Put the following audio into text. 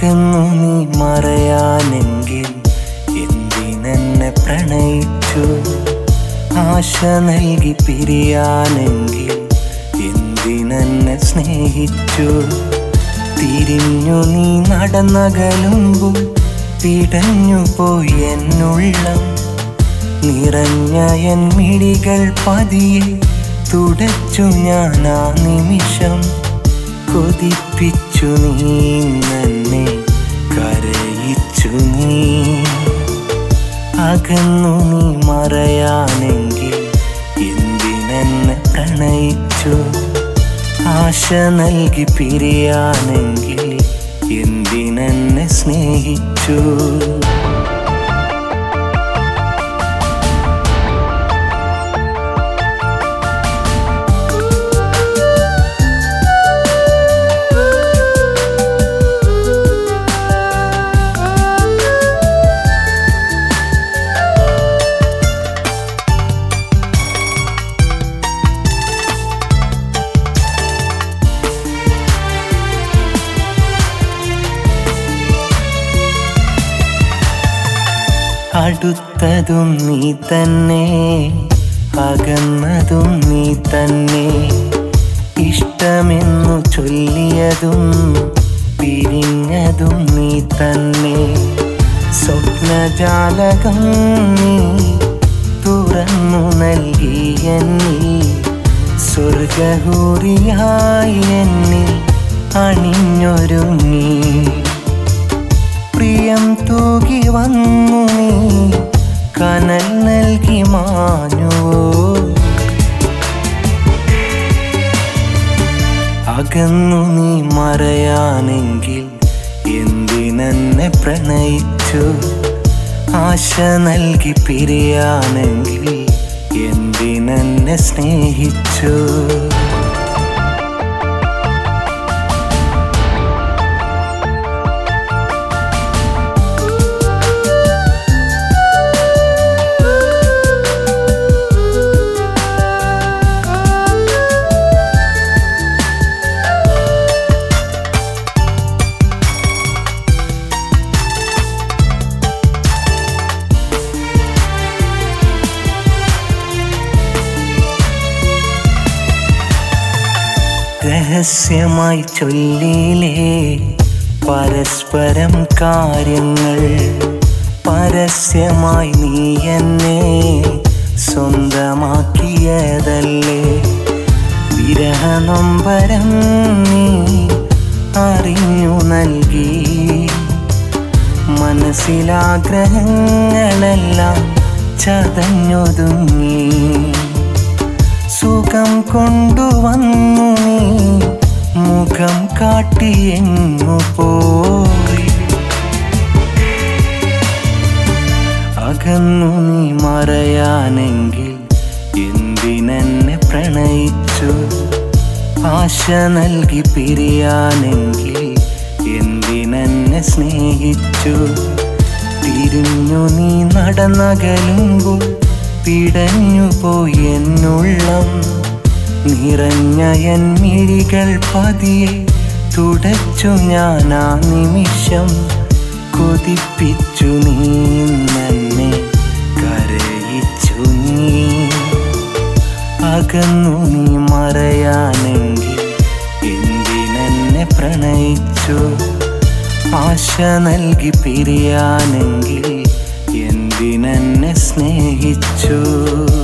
അകന്നു നീ മറയാനെങ്കിൽ എന്തിനെന്നെ പ്രണയിച്ചു ആശ നൽകി പിരിയാനെങ്കിൽ എന്തിനെന്നെ സ്നേഹിച്ചു തിരിഞ്ഞു നീ നടന്നകലുമ്പോൾ പിടഞ്ഞു പോയി എന്നുള്ളം നിറഞ്ഞ എൻ മിഴികൾ പതിയെ തുടച്ചു ഞാൻ ആ നിമിഷം കൊതിപ്പിച്ചു നീ തന്നെ കരയിച്ചു നീ അകന്നു നീ മറയാനെങ്കിൽ എന്തിനെന്നെ പ്രണയിച്ചു ആശ നൽകി പിരിയാനെങ്കിൽ എന്തിനെന്നെ സ്നേഹിച്ചു അടുത്തതും നീ തന്നെ അകന്നതും നീ തന്നെ ഇഷ്ടമെന്നു ചൊല്ലിയതും പിരിഞ്ഞതും നീ തന്നെ സ്വപ്നജാലകം നീ തുറന്നു നൽകി എന്നിൽ സ്വർഗഹൂറിയായി എന്നിൽ അണിഞ്ഞൊരുങ്ങി പ്രിയം തൂകി വന്നു നീ കനൽ നൽകി മാഞ്ഞുവോ അകന്നു നീ മറയാനെങ്കിൽ എന്തിനെന്നെ പ്രണയിച്ചു ആശ നൽകി പിരിയാനെങ്കിൽ എന്തിനെന്നെ സ്നേഹിച്ചു രഹസ്യമായി ചൊല്ലിയിലേ പരസ്പരം കാര്യങ്ങൾ പരസ്യമായി നീ എന്നെ സ്വന്തമാക്കിയതല്ലേ വിരഹനൊമ്പരം നീ അറിഞ്ഞു നൽകി മനസ്സിലാഗ്രഹങ്ങളെല്ലാം ചതഞ്ഞൊതുങ്ങി സുഖം കൊണ്ടുവന്നു നീ മുഖം കാട്ടി എങ്ങു പോയി അകന്നു നീ മറയാനെങ്കിൽ എന്തിനെന്നെ പ്രണയിച്ചു ആശ നൽകി പിരിയാനെങ്കിൽ എന്തിനെന്നെ സ്നേഹിച്ചു തിരിഞ്ഞു നീ നടന്നകലുമ്പോൾ പിടഞ്ഞു പോയി എന്നുള്ളം നിറഞ്ഞ എൻ മിഴികൾ പതിയെ തുടച്ചു ഞാൻ ആ നിമിഷം കൊതിപ്പിച്ചു നീ തന്നെ കരയിച്ചു നീ അകന്നു നീ മറയാനെങ്കിൽ എന്തിനെന്നെ പ്രണയിച്ചു ആശ നൽകി പിരിയാനെങ്കിൽ എന്തിനെന്നെ സ്നേഹിച്ചു